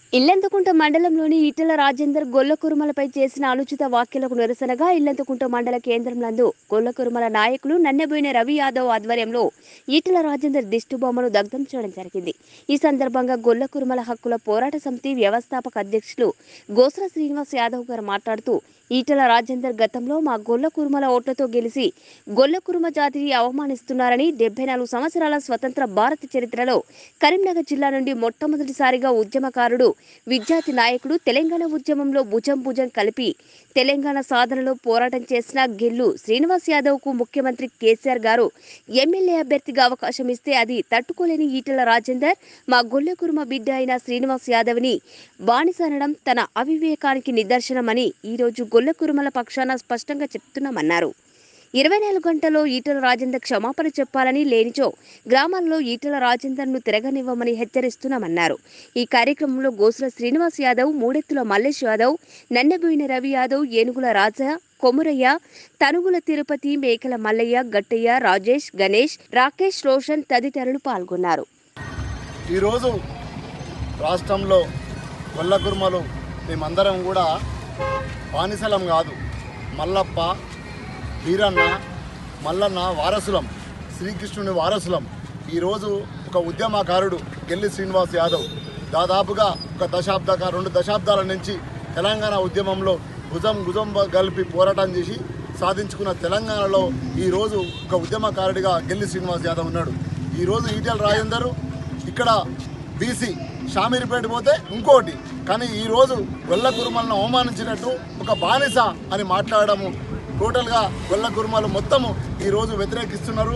ఇల్లంతకుంట మండలంలోని ఈటెల రాజేందర్ గొల్లకురుమలపై చేసిన అనుచిత వ్యాఖ్యలకు నిరసనగా ఇల్లంతకుంట మండల కేంద్రంలందు గొల్లకురుమల నాయకులు నన్నెబోయిన రవి యాదవ్ ఆధ్వర్యంలో ఈటెల రాజేందర్ దిష్టిబొమ్మను దగ్ధం చేయడం జరిగింది ఈ సందర్భంగా గొల్లకురుమల హక్కుల పోరాట సమితి వ్యవస్థాపక అధ్యక్షులు గోసల శ్రీనివాస్ యాదవ్ గారు మాట్లాడుతూ ఈటెల రాజేందర్ గతంలో మా గొల్ల కురుమల ఓట్లతో గెలిచి గొల్ల కురుమ జాతిని అవమానిస్తున్నారని డెబ్బై నాలుగు సంవత్సరాల స్వతంత్ర భారత చరిత్రలో కరీంనగర్ జిల్లా నుండి మొట్టమొదటిసారిగా ఉద్యమకారుడు విద్యార్థి నాయకుడు తెలంగాణ ఉద్యమంలో భుజం భుజం కలిపి తెలంగాణ సాధనలో పోరాటం చేసిన గెల్లు శ్రీనివాస్ యాదవ్ కు ముఖ్యమంత్రి కేసీఆర్ గారు ఎమ్మెల్యే అభ్యర్థిగా అవకాశం ఇస్తే అది తట్టుకోలేని ఈటెల రాజేందర్ మా గొల్ల కురుమ బిడ్డ అయిన శ్రీనివాస్ యాదవ్ని బానిస అనడం తన అవివేకానికి నిదర్శనమని ఈరోజు గొల్ల కురుమల పక్షాన స్పష్టంగా చెప్తున్నామన్నారు ఇరవై నాలుగు గంటల్లో ఈటల రాజేందర్ క్షమాపణ చెప్పాలని లేనిచో గ్రామాల్లో ఈటల రాజేందర్ను తిరగనివ్వమని హెచ్చరిస్తున్నామన్నారు ఈ కార్యక్రమంలో గోసుల శ్రీనివాస్ యాదవ్ మూడెత్తుల మల్లేష్ యాదవ్ నన్నెబోయిన రవి యాదవ్ ఏనుగుల రాజా కొమురయ్య తనుగుల తిరుపతి మేకల మల్లయ్య గట్టయ్య రాజేష్ గణేష్ రాకేష్ రోషన్ తదితరులు పాల్గొన్నారు ఈరోజు రాష్ట్రంలో గొల్ల కుర్మలు మేమందరం కూడా బానిసలం కాదు మల్లప్ప వీరన్న మల్లన్న వారసులం శ్రీకృష్ణుని వారసులం ఈరోజు ఒక ఉద్యమకారుడు గెల్లి శ్రీనివాస్ యాదవ్ దాదాపుగా ఒక దశాబ్ద రెండు దశాబ్దాల నుంచి తెలంగాణ ఉద్యమంలో భుజం భుజం కలిపి పోరాటం చేసి సాధించుకున్న తెలంగాణలో ఈరోజు ఒక ఉద్యమకారుడిగా గెల్లి శ్రీనివాస్ యాదవ్ ఉన్నాడు ఈరోజు ఈటెల రాజేందర్ ఇక్కడ బీసీ షామీర్పేట పోతే ఇంకోటి కానీ ఈరోజు గొల్ల కురుమలను అవమానించినట్టు ఒక బానిస అని మాట్లాడము టోటల్గా గొల్ల కురుమలు మొత్తము ఈరోజు వ్యతిరేకిస్తున్నారు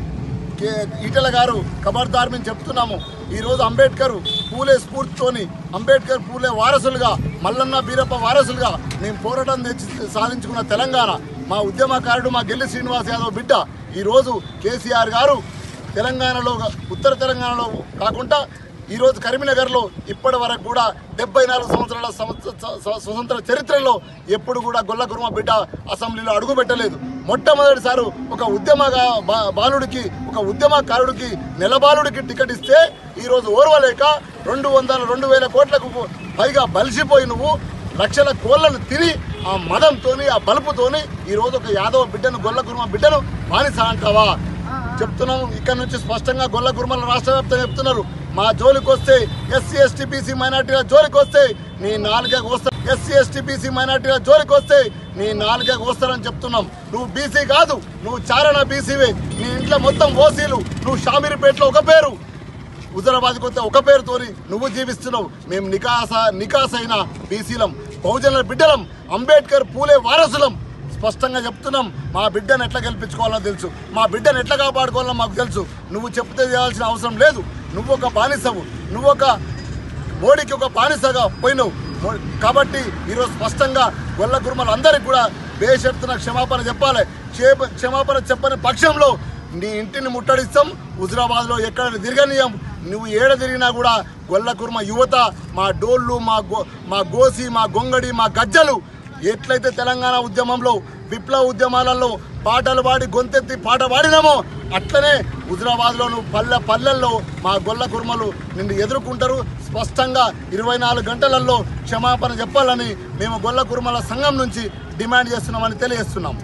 కే- ఈటెల గారు ఖబర్దార్ మేము చెప్తున్నాము ఈరోజు అంబేద్కర్ పూలే స్ఫూర్తితోని అంబేద్కర్ పూలే వారసులుగా మల్లన్న బీరప్ప వారసులుగా మేము పోరాటం తెచ్చి సాధించుకున్న తెలంగాణ మా ఉద్యమకారుడు మా గెల్లి శ్రీనివాస్ యాదవ్ బిడ్డ ఈరోజు కేసీఆర్ గారు తెలంగాణలో ఉత్తర తెలంగాణలో కాకుండా ఈరోజు కరీంనగర్లో ఇప్పటి వరకు కూడా డెబ్బై నాలుగు సంవత్సరాల సంవత్స- స- స్వతంత్ర చరిత్రలో ఎప్పుడు కూడా గొల్ల కుర్మ బిడ్డ అసెంబ్లీలో అడుగు పెట్టలేదు మొట్టమొదటిసారి ఒక ఉద్యమ బా- బాలుడికి ఒక ఉద్యమకారుడికి నెలబాలుడికి టికెట్ ఇస్తే ఈరోజు ఓర్వలేక రెండు వందల రెండు వేల కోట్లకు పైగా బలిసిపోయి నువ్వు లక్షల కోళ్లను తిని ఆ మదంతోని ఆ బలుపుతోని ఈరోజు ఒక యాదవ బిడ్డను గొల్ల కుర్మ బిడ్డను బానిస అంటావా చెప్తున్నాం ఇక్కడ నుంచి స్పష్టంగా గొల్ల కుర్మల రాష్ట్ర వ్యాప్తంగా చెప్తున్నారు మా జోలికి వస్తే ఎస్సీ ఎస్టీ బీసీ మైనార్టీల జోలికి వస్తే నీ నాలుగే వస్తా ఎస్సీ ఎస్టీ బీసీ మైనార్టీల జోలికి వస్తే నీ నాలుగే వస్తారని చెప్తున్నాం నువ్వు బీసీ కాదు నువ్వు చారణ బీసీవే నీ ఇంట్లో మొత్తం ఓసీలు నువ్వు షామీర్పేటలో ఒక పేరు హుజరాబాద్కి వస్తే ఒక పేరుతోని నువ్వు జీవిస్తున్నావు మేము నికాస నికాసైన బీసీలం బహుజనుల బిడ్డలం అంబేద్కర్ పూలే వారసులం స్పష్టంగా చెప్తున్నాం మా బిడ్డను ఎట్లా గెలిపించుకోవాలో తెలుసు మా బిడ్డను ఎట్లా కాపాడుకోవాలో మాకు తెలుసు నువ్వు చెప్తే చేయాల్సిన అవసరం లేదు నువ్వు ఒక బానిసవు నువ్వు ఒక మోడీకి ఒక బానిసగా పోయినావు మో- కాబట్టి ఈరోజు స్పష్టంగా గొల్ల గురుమలందరికీ కూడా బేషరతున క్షమాపణ చెప్పాలి క్షేప- క్షమాపణ చెప్పని పక్షంలో నీ ఇంటిని ముట్టడిస్తాం హుజరాబాద్లో ఎక్కడ తిరగనీయం నువ్వు ఏడ తిరిగినా కూడా గొల్ల కుర్మ యువత మా డోళ్ళు మా గో మా గోసి మా గొంగడి మా గజ్జలు ఎట్లయితే తెలంగాణ ఉద్యమంలో విప్లవ ఉద్యమాలలో పాటలు పాడి గొంతెత్తి పాట పాడినామో అట్లనే హుజరాబాద్లో నువ్వు పల్లె పల్లెల్లో మా గొల్ల కుర్మలు నిన్ను ఎదుర్కొంటారు స్పష్టంగా ఇరవై నాలుగు గంటలలో క్షమాపణ చెప్పాలని మేము గొల్ల కుర్మల సంఘం నుంచి డిమాండ్ చేస్తున్నామని తెలియజేస్తున్నాం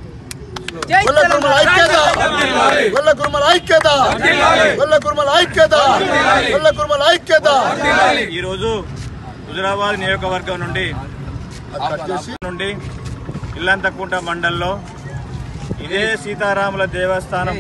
గొల్ల కుర్మల ఐక్యత గొల్ల కుర్మల ఐక్యత గొల్ల కుర్మల ఐక్యత గొల్ల కుర్మల ఐక్యత ఈరోజు హుజరాబాద్ నియోజకవర్గం నుండి అది కట్ చేసి నుండి ఇల్లంతకుంట మండల్లో ఇదే సీతారాముల దేవస్థానం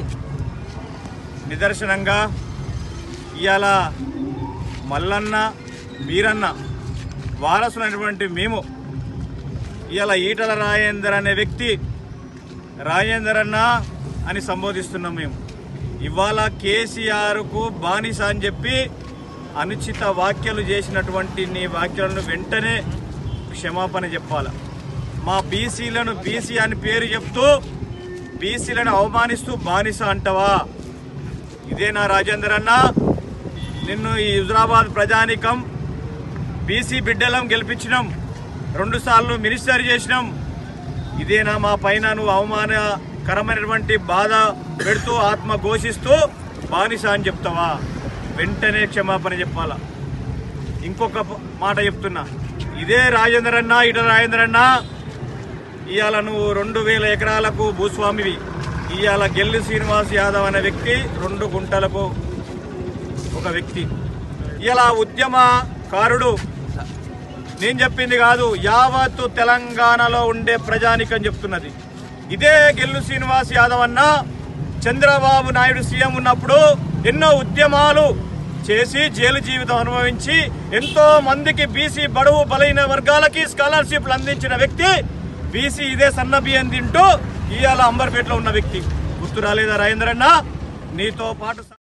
నిదర్శనంగా ఇవాళ మల్లన్న వీరన్న వారసులైనటువంటి మేము ఇవాళ ఈటల రాజేందర్ అనే వ్యక్తి రాజేందర్ అన్న అని సంబోధిస్తున్నాం మేము ఇవాళ కేసీఆర్కు బానిస అని చెప్పి అనుచిత వ్యాఖ్యలు చేసినటువంటి నీ వ్యాఖ్యలను వెంటనే క్షమాపణ చెప్పాల మా బీసీలను బీసీ అని పేరు చెప్తూ బీసీలను అవమానిస్తూ బానిస అంటవా ఇదేనా రాజేందర్ అన్న నిన్ను ఈ హుజరాబాద్ ప్రజానికం బీసీ బిడ్డలం గెలిపించినాం రెండు సార్లు మినిస్టర్ చేసినాం ఇదేనా మా పైన నువ్వు అవమానకరమైనటువంటి బాధ పెడుతూ ఆత్మ ఘోషిస్తూ బానిస అని చెప్తావా వెంటనే క్షమాపణ చెప్పాలా ఇంకొక ప- మాట చెప్తున్నా ఇదే రాజేందర్ అన్న ఇట రాజేందర్ అన్న ఇవాళ నువ్వు రెండు వేల ఎకరాలకు భూస్వామివి ఇవాళ గెల్లి శ్రీనివాస్ యాదవ్ అనే వ్యక్తి రెండు గుంటలకు ఒక వ్యక్తి ఇలా ఉద్యమకారుడు నేను చెప్పింది కాదు యావత్తు తెలంగాణలో ఉండే ప్రజానికం చెప్తున్నది ఇదే గెల్లు శ్రీనివాస్ యాదవ్ అన్న చంద్రబాబు నాయుడు సీఎం ఉన్నప్పుడు ఎన్నో ఉద్యమాలు చేసి జైలు జీవితం అనుభవించి ఎంతో మందికి బీసీ బడుగు బలైన వర్గాలకి స్కాలర్షిప్లు అందించిన వ్యక్తి బీసీ ఇదే సన్న బియ్యం తింటూ ఇవాళ అంబర్పేటలో ఉన్న వ్యక్తి గుర్తు రాలేదా రాజేంద్రన్న నీతో పాటు